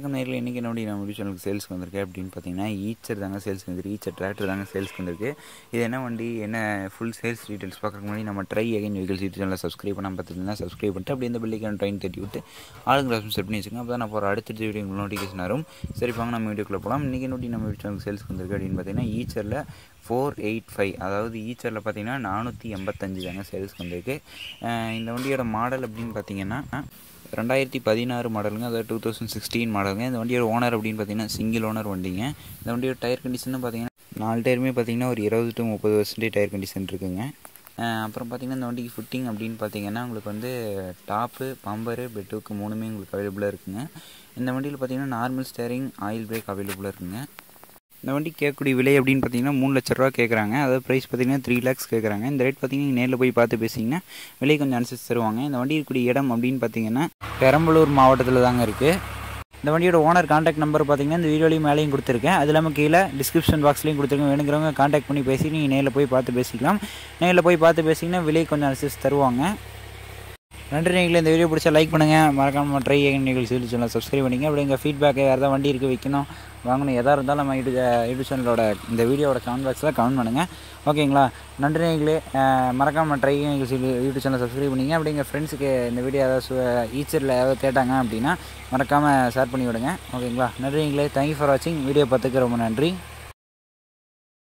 வணக்கம் நேரில் இன்றைக்கி என்னுடைய நம்ம யூடியூப் சேனலுக்கு சேல்ஸ்க்கு வந்திருக்கு அப்படின்னு பார்த்தீங்கன்னா ஈச்சர் தாங்க சேல்ஸ்க்கு வந்திருக்கு ஈச்சர் டிராக்டர் தாங்க சேல்ஸ்க்கு வந்திருக்கு இது என்ன வண்டி என்ன ஃபுல் சேல்ஸ் டீட்டெயில்ஸ் பார்க்குறதுக்கு முன்னாடி நம்ம ட்ரை அகைன் வெஹிக்கல்ஸ் யூடியூப் சேனலில் சப்ஸ்கிரைப் பண்ணாமல் பார்த்துருந்தா சப்ஸ்கிரைப் பண்ணிட்டு அப்படி இந்த பில்லிக்கான ட்ரெயின் தட்டி விட்டு ஆளுங்க ரெஸ்பான்ஸ் செட் பண்ணி வச்சுக்கோங்க அப்போ தான் நான் போகிற அடுத்த வீடியோ உங்களுக்கு நோட்டிஃபிகேஷன் வரும் சரி வாங்க நம்ம வீடியோக்குள்ளே போகலாம் இன்றைக்கி என்னுடைய நம்ம யூடியூப் சேனலுக்கு சேல்ஸ்க்கு வந்திருக்கு அப்படின்னு பார்த்தீங்கன்னா ஈச்சரில் ஃபோர் எயிட் ஃபைவ் அதாவது ஈச்சரில் பார்த்தீங்கன்னா நானூற்றி எண்பத்தஞ்சு தாங்க சேல்ஸ்க்கு வந்திருக்கு அஹ் இந்த வண்டியோட மாடல் அப்படின்னு பார்த்தீங்கன்னா ரெண்டாயிரத்தி பதினாறு மாடலுங்க அதாவது டூ தௌசண்ட் சிக்ஸ்டீன் மாடலுங்க இந்த வண்டியோட ஓனர் அப்படின்னு பார்த்தீங்கன்னா சிங்கிள் ஓனர் வண்டிங்க இந்த வண்டியோட டயர் கண்டிஷன் பார்த்தீங்கன்னா நாலு டயருமே பார்த்தீங்கன்னா ஒரு இருபது டு முப்பது பர்சன்டேஜ் டயர் கண்டிஷன் இருக்குங்க அஹ் அப்புறம் பார்த்தீங்கன்னா இந்த வண்டிக்கு ஃபிட்டிங் அப்படின்னு பார்த்தீங்கன்னா உங்களுக்கு வந்து டாப்பு பம்பரு பெட்டுக்கு மூணுமே உங்களுக்கு அவைலபிளாக இருக்குங்க இந்த வண்டியில் பார்த்தீங்கன்னா நார்மல் ஸ்டேரிங் ஆயில் பிரேக் அவைலபிளாக இருக்குங்க இந்த வண்டி கேட்கக்கூடிய விலை அப்படின்னு பார்த்தீங்கன்னா மூணு லட்ச ரூபா கேட்குறாங்க அதாவது ப்ரைஸ் பார்த்தீங்கன்னா த்ரீ லேக்ஸ் கேட்குறாங்க இந்த ரேட் பார்த்தீங்கன்னா நேரில் போய் பார்த்து பேசிங்கன்னா விலை கொஞ்சம் அனுசரித்து தருவாங்க இந்த வண்டி இருக்கக்கூடிய இடம் அப்படின்னு பார்த்தீங்கன்னா பெரம்பலூர் மாவட்டத்தில் தாங்க இருக்குது இந்த வண்டியோட ஓனர் காண்டாக்ட் நம்பர் பார்த்தீங்கன்னா இந்த வீடியோலையும் மேலேயும் கொடுத்துருக்கேன் அது இல்லாமல் கீழே டிஸ்கிரிப்ஷன் பாக்ஸ்லையும் கொடுத்துருக்கேன் வேணுங்கிறவங்க காண்டாக்ட் பண்ணி பேசி நீங்கள் நேரில் போய் பார்த்து பேசிக்கலாம் நேரில் போய் பார்த்து பேசிங்கன்னா விலை கொஞ்சம் அனுசரித்து தருவாங்க நன்றி நீங்களே இந்த வீடியோ பிடிச்சா லைக் பண்ணுங்கள் மறக்காமல் ட்ரை நீங்கள் சொல்லி சொல்லலாம் சப்ஸ்கிரைப் பண்ணிங்க அப்படி எங்கள் ஃபீட்பேக் வேறு ஏதாவது வண்டி இருக்குது விற்கணும் வாங்கணும் எதாக இருந்தாலும் நம்ம யூடியூப் யூடியூப் சேனலோட இந்த வீடியோட கமெண்ட் பாக்ஸில் கமெண்ட் பண்ணுங்கள் ஓகேங்களா நன்றி நீங்களே மறக்காமல் ட்ரை நீங்கள் சொல்லி யூடியூப் சேனல் சப்ஸ்கிரைப் பண்ணிங்க அப்படி எங்கள் ஃப்ரெண்ட்ஸுக்கு இந்த வீடியோ ஏதாவது ஈச்சரில் ஏதாவது கேட்டாங்க அப்படின்னா மறக்காமல் ஷேர் பண்ணி விடுங்க ஓகேங்களா நன்றி நீங்களே தேங்க்யூ ஃபார் வாட்சிங் வீடியோ பார்த்துக்கு ரொம்ப நன்றி